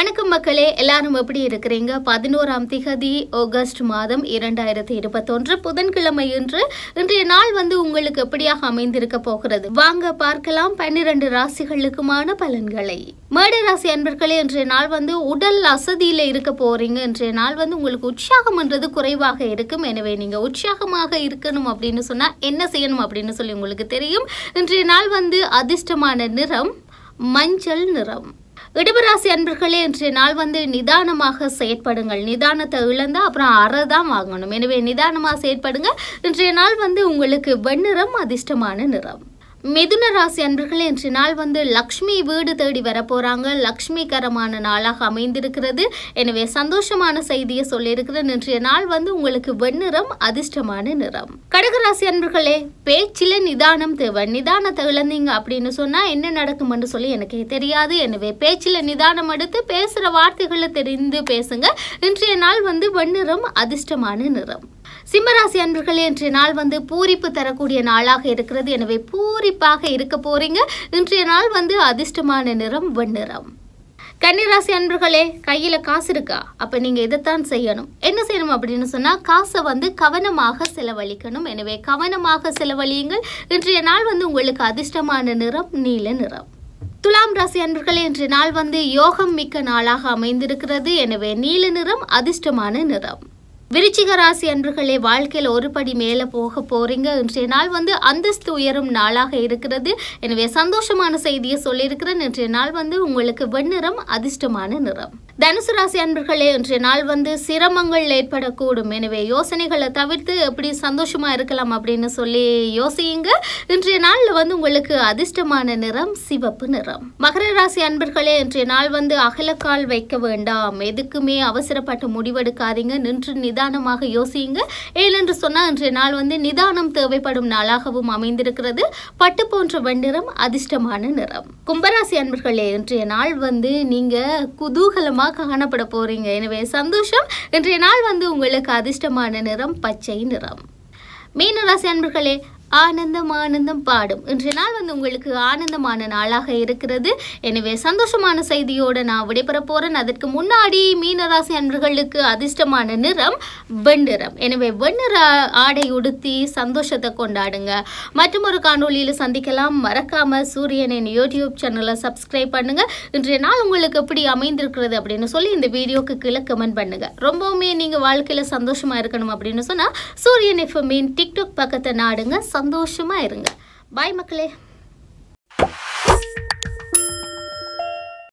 வணக்கம் மக்களே எல்லாரும் எப்படி இருக்கிறீங்க பதினோராம் திகதி ஆகஸ்ட் மாதம் இரண்டாயிரத்தி இருபத்தொன்று புதன்கிழமை இன்று இன்றைய நாள் வந்து உங்களுக்கு எப்படியாக அமைந்திருக்க போகிறது வாங்க பார்க்கலாம் பன்னிரண்டு ராசிகளுக்குமான பலன்களை மேட ராசி அன்பர்களே இன்றைய நாள் வந்து உடல் அசதியில இருக்க போறீங்க இன்றைய நாள் வந்து உங்களுக்கு உற்சாகம்ன்றது குறைவாக இருக்கும் எனவே நீங்க உற்சாகமாக இருக்கணும் அப்படின்னு சொன்னா என்ன செய்யணும் அப்படின்னு சொல்லி உங்களுக்கு தெரியும் இன்றைய நாள் வந்து அதிர்ஷ்டமான நிறம் மஞ்சள் நிறம் இடபராசி அன்பர்களே இன்றைய நாள் வந்து நிதானமாக செயற்படுங்கள் நிதானத்தை இழந்தா அப்புறம் அறை தான் வாங்கணும் எனவே நிதானமாக செயற்படுங்க இன்றைய நாள் வந்து உங்களுக்கு வெண்ணிறம் அதிர்ஷ்டமான நிறம் மிதுன ராசி அன்பர்களே இன்றைய நாள் வந்து லக்ஷ்மி வீடு தேடி வர போறாங்க லக்ஷ்மிகரமான நாளாக அமைந்திருக்கிறது எனவே சந்தோஷமான செய்தியை சொல்லியிருக்கிறேன் இன்றைய நாள் வந்து உங்களுக்கு வெண்ணிறம் அதிர்ஷ்டமான நிறம் கடகராசி அன்பர்களே பேச்சில நிதானம் தேவை நிதானத்தை இழந்தீங்க அப்படின்னு சொன்னா என்ன நடக்கும்னு சொல்லி எனக்கு தெரியாது எனவே பேச்சில நிதானம் எடுத்து பேசுற வார்த்தைகளை தெரிந்து பேசுங்க இன்றைய நாள் வந்து வெண்ணிறம் அதிர்ஷ்டமான நிறம் சிம்மராசி அன்பர்களே இன்றைய நாள் வந்து பூரிப்பு தரக்கூடிய நாளாக இருக்கிறது எனவே பூரிப்பாக இருக்க போறீங்க இன்றைய நாள் வந்து அதிர்ஷ்டமான நிறம் வெண்ணிறம் கன்னிராசி அன்பர்களே கையில காசு இருக்கா அப்ப நீங்க இதைத்தான் செய்யணும் என்ன செய்யணும் அப்படின்னு சொன்னா காசை வந்து கவனமாக செலவழிக்கணும் எனவே கவனமாக செலவழியுங்கள் இன்றைய நாள் வந்து உங்களுக்கு அதிர்ஷ்டமான நிறம் நீல நிறம் துலாம் ராசி அன்பர்களே இன்றைய நாள் வந்து யோகம் மிக்க நாளாக அமைந்திருக்கிறது எனவே நீல நிறம் அதிர்ஷ்டமான நிறம் விருச்சிக ராசி அன்பர்களே வாழ்க்கையில் ஒரு படி மேலே போக போறீங்க இன்றைய நாள் வந்து அந்தஸ்து உயரும் நாளாக இருக்கிறது எனவே சந்தோஷமான செய்தியை சொல்லியிருக்கிறேன் இன்றைய நாள் வந்து உங்களுக்கு வெண்ணிறம் அதிர்ஷ்டமான நிறம் தனுசு ராசி அன்பர்களே இன்றைய நாள் வந்து சிரமங்கள் ஏற்படக்கூடும் எனவே யோசனைகளை தவிர்த்து எப்படி சந்தோஷமா இருக்கலாம் அப்படின்னு சொல்லி யோசியுங்க இன்றைய நாள்ல வந்து உங்களுக்கு அதிர்ஷ்டமான நிறம் சிவப்பு நிறம் மகர ராசி அன்பர்களே இன்றைய நாள் வந்து அகலக்கால் வைக்க வேண்டாம் எதுக்குமே அவசரப்பட்டு முடிவெடுக்காதீங்க நின்று நிதானமாக யோசியுங்க ஏனென்று சொன்னால் இன்றைய நாள் வந்து நிதானம் தேவைப்படும் நாளாகவும் அமைந்திருக்கிறது பட்டு போன்ற வெண்ணிறம் அதிர்ஷ்டமான நிறம் கும்பராசி அன்பர்களே இன்றைய நாள் வந்து நீங்க குதூகலமாக காணப்பட போறீங்க எனவே சந்தோஷம் இன்றைய நாள் வந்து உங்களுக்கு அதிர்ஷ்டமான நிறம் பச்சை நிறம் மீனராசி அன்பர்களே ஆனந்தம் ஆனந்தம் பாடும் இன்றைய நாள் வந்து உங்களுக்கு ஆனந்தமான நாளாக இருக்கிறது எனவே சந்தோஷமான செய்தியோட நான் விடைபெற போறேன் அதற்கு முன்னாடி மீனராசி அன்பர்களுக்கு அதிர்ஷ்டமான நிறம் வெண்ணிறம் எனவே வெண்ணிற ஆடை உடுத்தி சந்தோஷத்தை கொண்டாடுங்க மற்றும் ஒரு காணொளியில் சந்திக்கலாம் மறக்காம சூரியனின் யூடியூப் சேனலை சப்ஸ்கிரைப் பண்ணுங்க இன்றைய நாள் உங்களுக்கு எப்படி அமைந்திருக்கிறது அப்படின்னு சொல்லி இந்த வீடியோக்கு கீழே கமெண்ட் பண்ணுங்க ரொம்பவுமே நீங்க வாழ்க்கையில சந்தோஷமா இருக்கணும் அப்படின்னு சொன்னா சூரியன் எஃப்எம்மின் டிக்டாக் பக்கத்தை நாடுங்க சந்தோஷமா இருங்க பாய் மக்களே